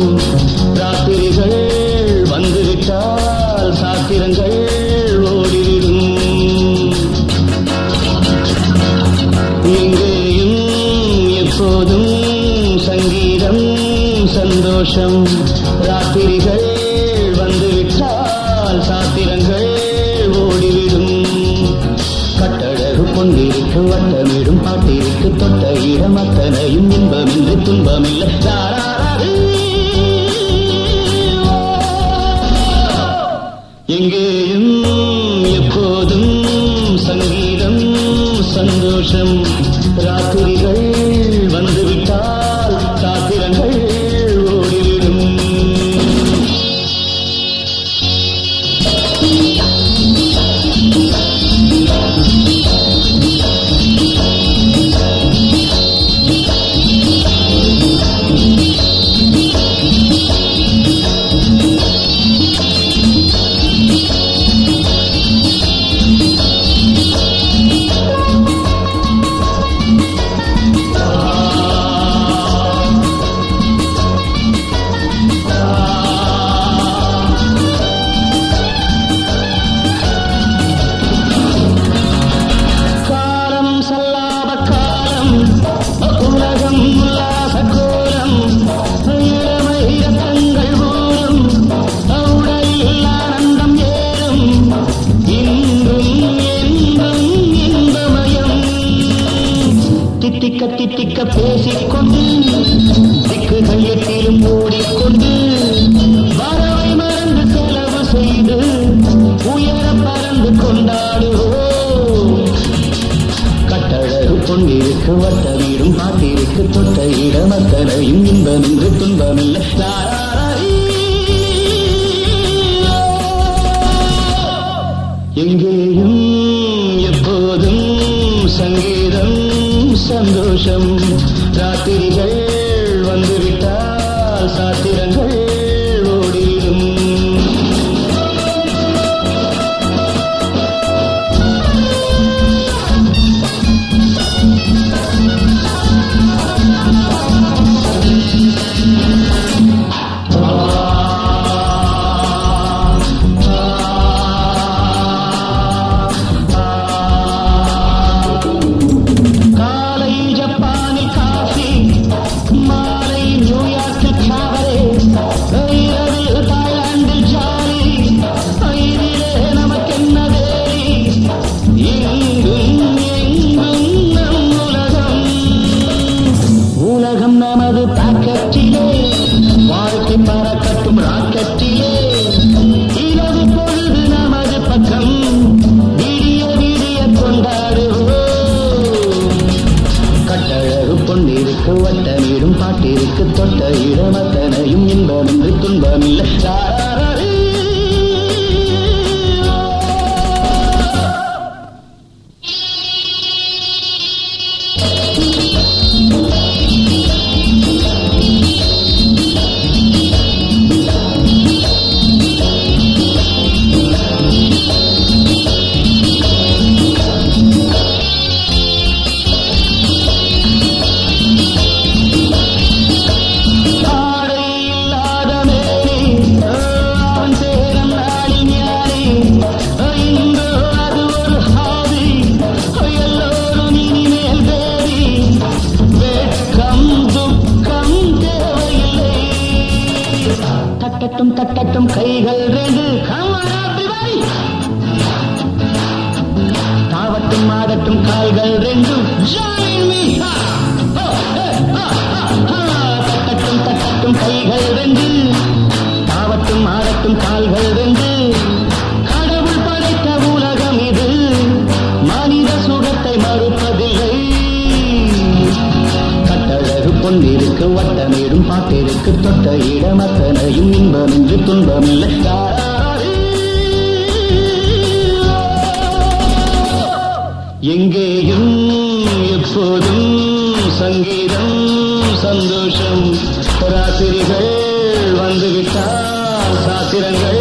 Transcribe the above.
ராத்திரிகள் வந்துவிட்டால் சாத்திரங்கள் ஓடிவிடும் எங்கேயும் எப்போதும் சங்கீதம் சந்தோஷம் ராத்திரிகள் வந்துவிட்டால் சாத்திரங்கள் ஓடிவிடும் கட்டழகு கொண்டிருக்கு வட்டமிடும் பாட்டிற்கு தொட்ட இடம் அத்தனையும் இன்பமின்றி துன்பமில்லை தாராரே. எங்கேயும் எப்போதும் சங்கீதம் சந்தோஷம் ராத்திரிகள் வந்துவிட்டால் சாத்திரங்கள் ஓடிவிடும் காலம் சல்லாப காலம் உலகம் உல்லாச கோலம் இளமை ரத்தங்கள் ஊறும் உடலில் ஆனந்தம் ஏறும் இன்றும் என்றும் இன்பமயம் தித்திக்க தித்திக்க பேசிக்கொண்டு திக்குகள் எட்டிலும் ஓடிக்கொண்டு வரவை மறந்து செலவு செய்து உயர பறந்து கொண்டாடுவோம் கட்டழகு பொன்னிருக்கு வட்டமீடும் பாட்டிற்கு தொட்ட இடம் அத்தனையும் இன்பமின்றி துன்பமில்லை தாராரீ. எங்கேயும் எப்போதும் சங்கீதம் சந்தோஷம் ராத்திரிகள் வந்துவிட்டால் சாத்திரங்கள் ஓடிடும் காலை ஜப்பானில் காஃபி மாலை நியூயார்க்கில் காவரே இரவில் தாய்லாந்தில் ஜாலி ஐரிலே நமக்கென்ன வேலி எங்கும் எங்கும் நம் உலகம் உலகம் நமது பாக்கெட்டிலே வாழ்க்கை பறக்கட்டும் ராக்கெட்டிலே இரவு பொழுது நமது பக்கம் விடிய விடிய கொண்டாடுவோம் கட்டழகு பொன்னிருக்கு வட்டமிடும் பாட்டிற்கு தொட்ட இடம் அத்தனையும் இன்பமின்றி துன்பமில்லை தாராரீ. ஆடை இல்லாத மேனி, அவன் சேரன் நாளின் ஞானி. இன்று அது ஒரு ஹாபி, எல்லோரும் இனிமேல் பேரி. வெட்கம் துக்கம் தேவையில்லை தட்டட்டும் தட்டட்டும் கைகள் ரெண்டு கமராபிவை தாவட்டும் ஆடட்டும் கால்கள் ரெண்டும் join me. Ha! Oh, hey, ha, ha, ha. தட்டட்டும் தட்டட்டும் கைகள் ரெண்டு தாவட்டும் ஆடட்டும் கால்கள் ரெண்டு கடவுள் படைத்த உலகம் இது மனித சுகத்தை மறுப்பதில்லை கட்டழகு பொன்னிருக்கு வட்டமிடும் பாட்டிற்கு தொட்ட இடம் அத்தனையும் இன்பமின்றி துன்பமில்லை தாராரீ. எங்கேயும் எப்போதும் சங்கீதம் சந்தோஷம் ராத்திரிகள் வந்துவிட்டால் சாத்திரங்கள்